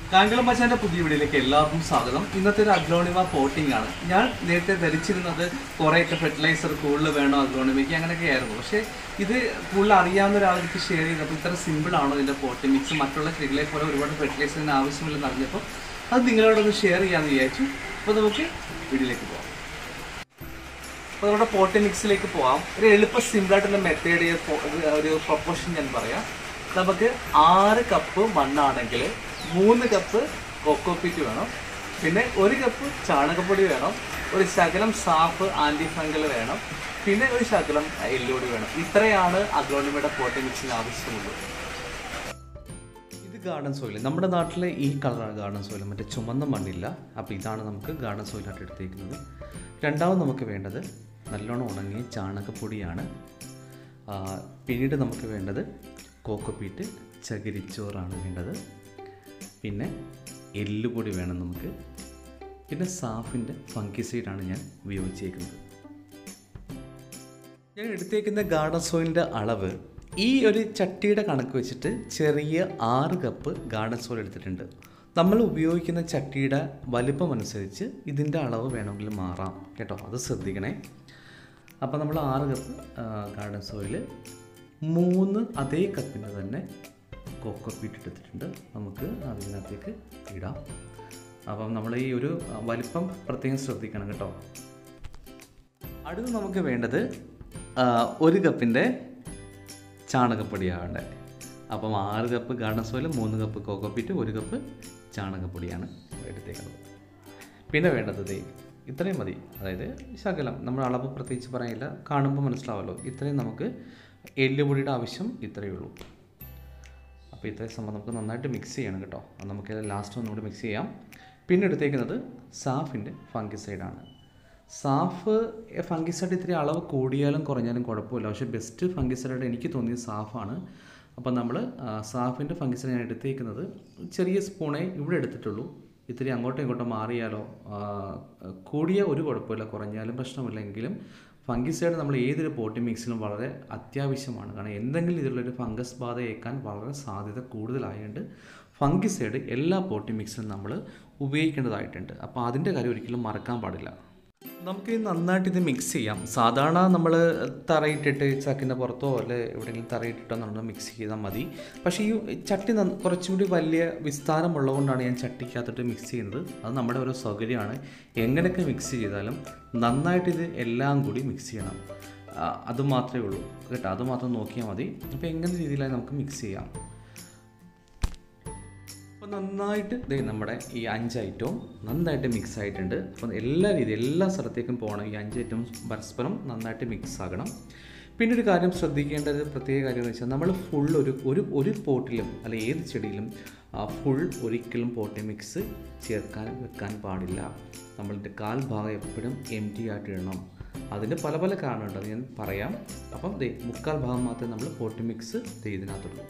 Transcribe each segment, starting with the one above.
കാങ്കളം മച്ചാന്റെ പുതിയ വീഡിയോയിലേക്ക് എല്ലാവർക്കും സ്വാഗതം ഇന്നത്തെ ഒരു അഗ്ലോണിമ പോട്ടിംഗ് ആണ് ഞാൻ നേരത്തെ ധരിച്ചിരുന്നത് കുറേയൊക്കെ ഫെർട്ടിലൈസർ കൂടുതൽ വേണോ അഗ്ലോണിമയ്ക്ക് അങ്ങനെയൊക്കെ ആയിരുന്നു പക്ഷേ ഇത് കൂടുതൽ അറിയാവുന്ന ഒരാൾക്ക് ഷെയർ ചെയ്തപ്പോൾ ഇത്ര സിമ്പിൾ ആണോ ഇതിന്റെ പോട്ടിംഗ് മിക്സ് മറ്റുള്ള ചെടികളെ പോലെ ഒരുപാട് ഫെർട്ടിലൈസറിന് ആവശ്യമില്ലെന്ന് അറിഞ്ഞപ്പോൾ അത് നിങ്ങളോടൊന്ന് ഷെയർ ചെയ്യാമെന്ന് വിചാരിച്ചു അപ്പോൾ നമുക്ക് വീഡിയോയിലേക്ക് പോകാം അപ്പോൾ നമ്മുടെ പോട്ടി മിക്സിലേക്ക് പോകാം ഒരു എളുപ്പ സിമ്പിളായിട്ടുള്ള മെത്തേഡ് ഒരു പ്രൊപ്പോഷൻ ഞാൻ പറയാം നമുക്ക് ആറ് കപ്പ് മണ്ണാണെങ്കിൽ മൂന്ന് കപ്പ് കൊക്കോപ്പീറ്റ് വേണം പിന്നെ ഒരു കപ്പ് ചാണകപ്പൊടി വേണം ഒരു ശകലം സാഫ് ആൻറ്റി ഫംഗൽ വേണം പിന്നെ ഒരു ശകലം എല്ലുപൊടി വേണം ഇത്രയാണ് അഗ്രോണിമയുടെ പോട്ടി മിക്സിന് ആവശ്യമുള്ളത് ഇത് ഗാർഡൻ സോയിൽ നമ്മുടെ നാട്ടിലെ ഈ കളറാണ് ഗാർഡൻ സോയിൽ മറ്റേ ചുമന്ന മണ്ണില്ല അപ്പോൾ ഇതാണ് നമുക്ക് ഗാർഡൻ സോയിലായിട്ട് എടുത്തേക്കുന്നത് രണ്ടാമത് നമുക്ക് വേണ്ടത് നല്ലോണം ഉണങ്ങിയ ചാണകപ്പൊടിയാണ് ആ, പിന്നീട് നമുക്ക് വേണ്ടത് കോക്കോപ്പീറ്റ് ചകിരിച്ചോറാണ് വേണ്ടത് പിന്നെ എല്ലുപൊടി വേണം നമുക്ക് പിന്നെ സാഫിൻ്റെ ഫംഗിസൈഡാണ് ഞാൻ ഉപയോഗിച്ചേക്കുന്നത് ഞാൻ എടുത്തേക്കുന്ന ഗാർഡൻ സോയിലിൻ്റെ അളവ് ഈ ഒരു ചട്ടിയുടെ കണക്ക് വെച്ചിട്ട് ചെറിയ ആറ് കപ്പ് ഗാർഡൻ സോയിൽ എടുത്തിട്ടുണ്ട് നമ്മൾ ഉപയോഗിക്കുന്ന ചട്ടിയുടെ വലിപ്പം അനുസരിച്ച് ഇതിൻ്റെ അളവ് വേണമെങ്കിൽ മാറാം കേട്ടോ അത് ശ്രദ്ധിക്കണേ അപ്പോൾ നമ്മൾ ആറ് കപ്പ് ഗാർഡൻ സോയിൽ മൂന്ന് അതേ കപ്പിന് തന്നെ കോക്കോപ്പീറ്റ് എടുത്തിട്ടുണ്ട് നമുക്ക് അതിനകത്തേക്ക് ഇടാം അപ്പം നമ്മൾ ഈ ഒരു വലിപ്പം പ്രത്യേകം ശ്രദ്ധിക്കണം കേട്ടോ അടുത്ത് നമുക്ക് വേണ്ടത് ആ, ഒരു കപ്പിൻ്റെ ചാണകപ്പൊടിയാവണ്ടേ അപ്പം ആറ് കപ്പ് ഗാർഡൻ സോയിൽ മൂന്ന് കപ്പ് കോക്കോപ്പീറ്റ് ഒരു കപ്പ് ചാണകപ്പൊടിയാണ് എടുത്തേക്കുന്നത് പിന്നെ വേണ്ടത് ദേ ഇത്രയും മതി അതായത് ശകലം നമ്മൾ അളവ് പ്രത്യേകിച്ച് പറയാനില്ല കാണുമ്പോൾ മനസ്സിലാവല്ലോ ഇത്രയും നമുക്ക് എല്ലുപൊടിയുടെ ആവശ്യം ഇത്രയേ ഉള്ളൂ അപ്പോൾ ഇത്രയും സംഭവം നമുക്ക് നന്നായിട്ട് മിക്സ് ചെയ്യണം കേട്ടോ അത് നമുക്ക് ലാസ്റ്റ് ഒന്നുകൂടി മിക്സ് ചെയ്യാം പിന്നെ എടുത്തേക്കുന്നത് സാഫിൻ്റെ ഫംഗിസൈഡാണ് സാഫ് ഫംഗിസൈഡ് ഇത്തിരി അളവ് കൂടിയാലും കുറഞ്ഞാലും കുഴപ്പമില്ല പക്ഷേ ബെസ്റ്റ് ഫംഗിസൈഡ് എനിക്ക് തോന്നിയത് സാഫാണ് അപ്പോൾ നമ്മൾ സാഫിൻ്റെ ഫംഗിസൈഡ് ഞാൻ എടുത്തേക്കുന്നത് ചെറിയ സ്പൂണേ ഇവിടെ എടുത്തിട്ടുള്ളൂ ഇത്തിരി അങ്ങോട്ടും ഇങ്ങോട്ടും മാറിയാലോ ആ, കൂടിയ ഒരു കുഴപ്പമില്ല കുറഞ്ഞാലും പ്രശ്നമില്ലെങ്കിലും ഫംഗിസൈഡ് നമ്മൾ ഏതൊരു പോട്ടി മിക്സിലും വളരെ അത്യാവശ്യമാണ് കാരണം എന്തെങ്കിലും ഇതിലുള്ളൊരു ഫംഗസ് ബാധ ഏൽക്കാൻ വളരെ സാധ്യത കൂടുതലായതുകൊണ്ട് ഫംഗിസൈഡ് എല്ലാ പോട്ടി മിക്സിലും നമ്മൾ ഉപയോഗിക്കേണ്ടതായിട്ടുണ്ട് അപ്പോൾ അതിൻ്റെ കാര്യം ഒരിക്കലും മറക്കാൻ പാടില്ല നമുക്ക് ഇത് നന്നായിട്ട് ഇത് മിക്സ് ചെയ്യാം സാധാരണ നമ്മൾ തറയിട്ടിട്ട് ചക്കിൻ്റെ പുറത്തോ അല്ലെ എവിടെയെങ്കിലും തറയിട്ടിട്ടോ നമ്മൾ മിക്സ് ചെയ്താൽ മതി പക്ഷേ ഈ ചട്ടി നന്ന- കുറച്ചുകൂടി വലിയ വിസ്താരമുള്ളതുകൊണ്ടാണ് ഞാൻ ചട്ടിക്കകത്തിട്ട് മിക്സ് ചെയ്യുന്നത് അത് നമ്മുടെ ഓരോ സൗകര്യമാണ് എങ്ങനെയൊക്കെ മിക്സ് ചെയ്താലും നന്നായിട്ട് ഇത് എല്ലാം കൂടി മിക്സ് ചെയ്യണം ആ, അത് മാത്രമേ ഉള്ളൂ കേട്ടോ അത് മാത്രം നോക്കിയാൽ മതി അപ്പോൾ എങ്ങനെ രീതിയിലായി നമുക്ക് മിക്സ് ചെയ്യാം അപ്പോൾ നന്നായിട്ട് ദേ നമ്മുടെ ഈ അഞ്ച് ഐറ്റവും നന്നായിട്ട് മിക്സ് ആയിട്ടുണ്ട് അപ്പോൾ എല്ലാ രീതി എല്ലാ സ്ഥലത്തേക്കും പോകണം ഈ അഞ്ച് ഐറ്റവും പരസ്പരം നന്നായിട്ട് മിക്സ് ആകണം പിന്നെ ഒരു കാര്യം ശ്രദ്ധിക്കേണ്ട ഒരു പ്രത്യേക കാര്യം എന്ന് വെച്ചാൽ നമ്മൾ ഫുൾ ഒരു ഒരു ഒരു പോട്ടിലും അല്ല ഏത് ചെടിയിലും ഫുൾ ഒരിക്കലും പോട്ടി മിക്സ് ചേർക്കാൻ വെക്കാൻ പാടില്ല നമ്മളുടെ കാൽ ഭാഗം എപ്പോഴും എം ടി ആയിട്ട് ഇടണം അതിന് പല പല കാരണമുണ്ട് അത് ഞാൻ പറയാം അപ്പം ദേ മുക്കാൽ ഭാഗം മാത്രമേ നമ്മൾ പോട്ടി മിക്സ് ദേ ഇതിനകത്തുള്ളൂ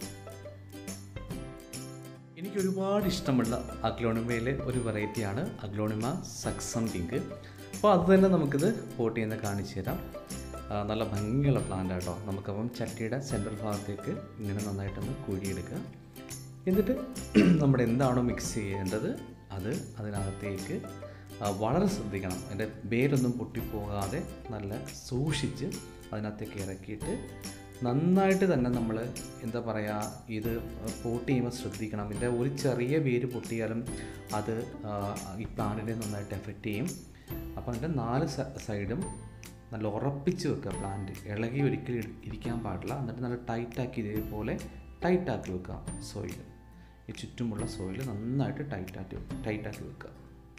എനിക്ക് ഒരുപാട് ഇഷ്ടമുള്ള അഗ്ലോണിമയിലെ ഒരു വെറൈറ്റിയാണ് അഗ്ലോണിമ സക്സം പിങ്ക് അപ്പോൾ അത് തന്നെ നമുക്കിത് പോട്ട് ചെയ്യുന്ന കാണിച്ചു തരാം ആ, നല്ല ഭംഗിയുള്ള പ്ലാന്റ് ആട്ടോ നമുക്കപ്പം ചട്ടിയുടെ സെൻട്രൽ ഭാഗത്തേക്ക് ഇങ്ങനെ നന്നായിട്ടൊന്ന് കുഴിയെടുക്കുക എന്നിട്ട് നമ്മൾ എന്താണോ മിക്സ് ചെയ്യേണ്ടത് അത് അതിനകത്തേക്ക് ആ, വളരെ ശ്രദ്ധിക്കണം അതിൻ്റെ വേരൊന്നും പൊട്ടിപ്പോകാതെ നല്ല സൂക്ഷിച്ച് അതിനകത്തേക്ക് ഇറക്കിയിട്ട് നന്നായിട്ട് തന്നെ നമ്മൾ എന്താ പറയുക ഇത് പോട്ട് ചെയ്യുമ്പോൾ ശ്രദ്ധിക്കണം ഇതിൻ്റെ ഒരു ചെറിയ വേര് പൊട്ടിയാലും അത് ആ, ഈ പ്ലാന്റിനെ നന്നായിട്ട് എഫക്റ്റ് ചെയ്യും അപ്പോൾ അതിൻ്റെ നാല് സ- സൈഡും നല്ല ഉറപ്പിച്ച് വെക്കുക പ്ലാന്റ് ഇളകി ഒരിക്കലും ഇരി- ഇരിക്കാൻ പാടില്ല എന്നിട്ട് നല്ല ടൈറ്റാക്കി ഇതേപോലെ ടൈറ്റാക്കി വെക്കുക സോയിൽ ഈ ചുറ്റുമുള്ള സോയിൽ നന്നായിട്ട് ടൈറ്റാക്കി ടൈറ്റാക്കി വെക്കുക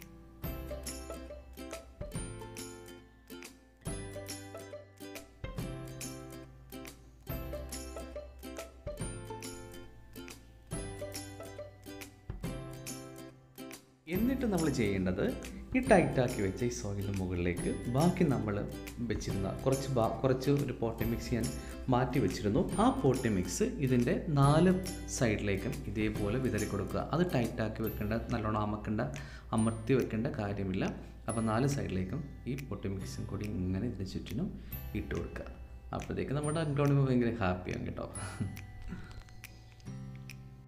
എന്നിട്ട് നമ്മൾ ചെയ്യേണ്ടത് ഈ ടൈറ്റാക്കി വെച്ച ഈ സോയിലിന് മുകളിലേക്ക് ബാക്കി നമ്മൾ വെച്ചിരുന്ന കുറച്ച് ബാ കുറച്ച് ഒരു പോട്ടി മിക്സ് ഞാൻ മാറ്റി വെച്ചിരുന്നു ആ പോട്ടി മിക്സ് ഇതിൻ്റെ നാല് സൈഡിലേക്കും ഇതേപോലെ വിതറി കൊടുക്കുക അത് ടൈറ്റാക്കി വെക്കേണ്ട നല്ലോണം അമക്കേണ്ട അമർത്തി വെക്കേണ്ട കാര്യമില്ല അപ്പോൾ നാല് സൈഡിലേക്കും ഈ പൊട്ടി മിക്സും കൂടി ഇങ്ങനെ ഇതിന് ചുറ്റിനും ഇട്ട് കൊടുക്കുക അപ്പോഴത്തേക്ക് നമ്മുടെ അൺകൗണ്ടിൽ ഭയങ്കര ഹാപ്പിയാണ് കേട്ടോ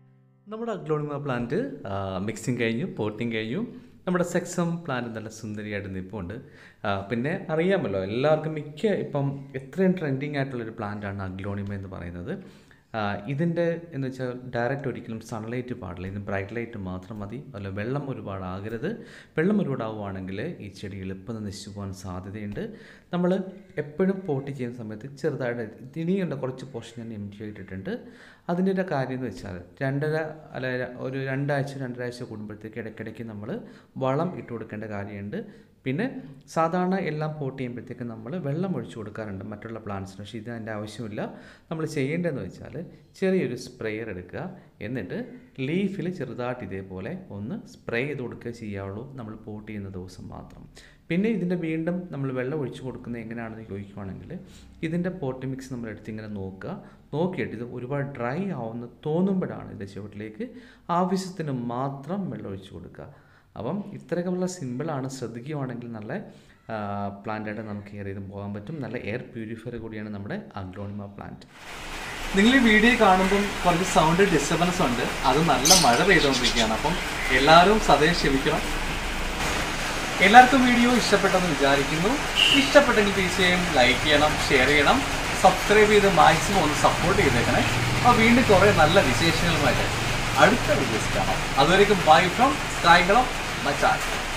നമ്മുടെ അഗ്ലോണിമ പ്ലാന്റ് മിക്സിങ് കഴിഞ്ഞു പോട്ടിങ് കഴിഞ്ഞു നമ്മുടെ സെക്സം പ്ലാന്റ് നല്ല സുന്ദരിയായിട്ട് നിൽപ്പുണ്ട് ആ, പിന്നെ അറിയാമല്ലോ എല്ലാവർക്കും മിക്ക ഇപ്പം എത്രയും ട്രെൻഡിങ് ആയിട്ടുള്ളൊരു പ്ലാന്റാണ് അഗ്ലോണിമ എന്ന് പറയുന്നത് ആ, ഇതിൻ്റെ എന്ന് വെച്ചാൽ ഡയറക്റ്റ് ഒരിക്കലും സൺലൈറ്റ് പാടില്ല ഇതിന് ബ്രൈറ്റ് ലൈറ്റ് മാത്രം മതി അല്ല വെള്ളം ഒരുപാട് ആകരുത് വെള്ളം ഒരുപാട് ആവുകയാണെങ്കിൽ ഈ ചെടി എളുപ്പം നശിച്ചു പോകാൻ സാധ്യതയുണ്ട് നമ്മൾ എപ്പോഴും പോട്ട് ചെയ്യുന്ന സമയത്ത് ചെറുതായിട്ട് ഇനിയുണ്ട് കുറച്ച് പോർഷൻ ഞാൻ എം ടി ഇട്ടിട്ടുണ്ട് അതിൻ്റെ ഒരു കാര്യം എന്ന് വെച്ചാൽ രണ്ടര അല്ല ര- ഒരു രണ്ടാഴ്ച രണ്ടരാഴ്ച കൂടുമ്പോഴത്തേക്ക് ഇടയ്ക്കിടയ്ക്ക് നമ്മൾ വളം ഇട്ട് കൊടുക്കേണ്ട കാര്യമുണ്ട് പിന്നെ സാധാരണ എല്ലാം പോട്ട് ചെയ്യുമ്പോഴത്തേക്ക് നമ്മൾ വെള്ളം ഒഴിച്ചു കൊടുക്കാറുണ്ട് മറ്റുള്ള പ്ലാന്റ്സിന് പക്ഷേ ഇത് അതിൻ്റെ ആവശ്യമില്ല നമ്മൾ ചെയ്യേണ്ടതെന്ന് വെച്ചാൽ ചെറിയൊരു സ്പ്രെയർ എടുക്കുക എന്നിട്ട് ലീഫിൽ ചെറുതായിട്ട് ഇതേപോലെ ഒന്ന് സ്പ്രേ ചെയ്ത് കൊടുക്കുക ചെയ്യാവുള്ളൂ നമ്മൾ പോട്ട് ചെയ്യുന്ന ദിവസം മാത്രം പിന്നെ ഇതിൻ്റെ വീണ്ടും നമ്മൾ വെള്ളം ഒഴിച്ചു കൊടുക്കുന്നത് എങ്ങനെയാണെന്ന് ചോദിക്കുവാണെങ്കിൽ ഇതിൻ്റെ പോട്ട് മിക്സ് നമ്മൾ എടുത്ത് ഇങ്ങനെ നോക്കുക നോക്കിയിട്ട് ഇത് ഒരുപാട് ഡ്രൈ ആവുന്ന തോന്നുമ്പോഴാണ് ഇതിൻ്റെ ചുവട്ടിലേക്ക് ആവശ്യത്തിന് മാത്രം വെള്ളം ഒഴിച്ചു കൊടുക്കുക അപ്പം ഇത്രയൊക്കെയുള്ള സിമ്പിളാണ് ശ്രദ്ധിക്കുകയാണെങ്കിൽ നല്ല പ്ലാന്റായിട്ട് നമുക്ക് കെയർ ചെയ്ത് പോകാൻ പറ്റും നല്ല എയർ പ്യൂരിഫയർ കൂടിയാണ് നമ്മുടെ അഗ്ലോണിമ പ്ലാന്റ് നിങ്ങൾ ഈ വീഡിയോ കാണുമ്പം കുറച്ച് സൗണ്ട് ഡിസ്റ്റർബൻസ് ഉണ്ട് അത് നല്ല മഴ പെയ്തുകൊണ്ടിരിക്കുകയാണ് അപ്പം എല്ലാവരും സദയം ക്ഷമിക്കണം എല്ലാവർക്കും വീഡിയോ ഇഷ്ടപ്പെട്ടെന്ന് വിചാരിക്കുന്നു ഇഷ്ടപ്പെട്ടെങ്കിൽ തീർച്ചയായും ലൈക്ക് ചെയ്യണം ഷെയർ ചെയ്യണം സബ്സ്ക്രൈബ് ചെയ്ത് മാക്സിമം ഒന്ന് സപ്പോർട്ട് ചെയ്തേക്കണേ അപ്പോൾ വീണ്ടും കുറേ നല്ല വിശേഷങ്ങളുമായിട്ട് അടുത്ത വീഡിയോസ് കാണാം അതുവരേക്കും ബൈ ഫ്രം കായംകുളം മച്ചാൻ